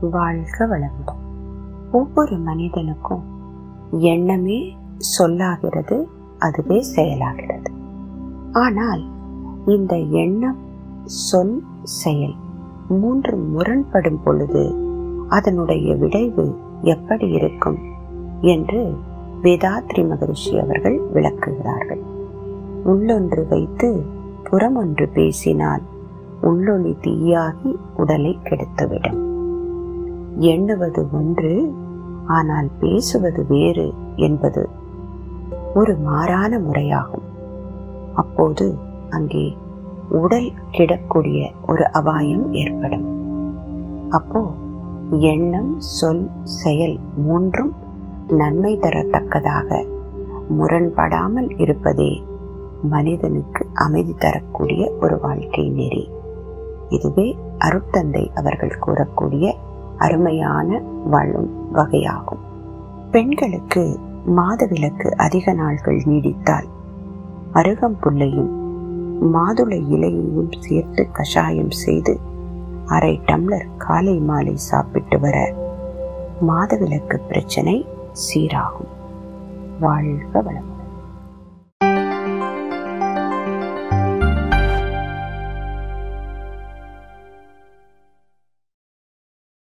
வாழ்க வளமுடன் ஒவ்வொரு மனிதனுக்கும் எண்ணமே சொல்லாகிறது அதுவே செயலாகிறது ஆனால் இந்த எண்ணம் சொல் செயல் மூன்று முரண்படும் பொழுது அதனுடைய விளைவு எப்படி இருக்கும் என்று வேதாத்ரி மகரிஷி அவர்கள் விளக்குகிறார்கள் உள்ளொன்று வைத்து புறமொன்று பேசினால் உள்ளொளி தீயாகி உடலை கெடுத்துவிடும் எண்ணுவது ஒன்று ஆனால் பேசுவது வேறு என்பது ஒரு மாறான முறையாகும் அப்போது அங்கே உடல் கிடக்கூடிய ஒரு அபாயம் ஏற்படும் அப்போ எண்ணம் சொல் செயல் மூன்றும் நன்மை தரத்தக்கதாக முரண்படாமல் இருப்பதே மனிதனுக்கு அமைதி தரக்கூடிய ஒரு வாழ்க்கை நெறி இதுவே அருட்தந்தை அவர்கள் கூறக்கூடிய அருமையான வாழும் வகையாகும் பெண்களுக்கு மாதவிலக்கு அதிக நாள்கள் நீடித்தால் அருகம்புல்லையும் மாதுளை இலையையும் சேர்த்து கஷாயம் செய்து அரை டம்ளர் காலை மாலை சாப்பிட்டு வர மாதவிலக்கு பிரச்சனை சீராகும் வாழ்க வளம்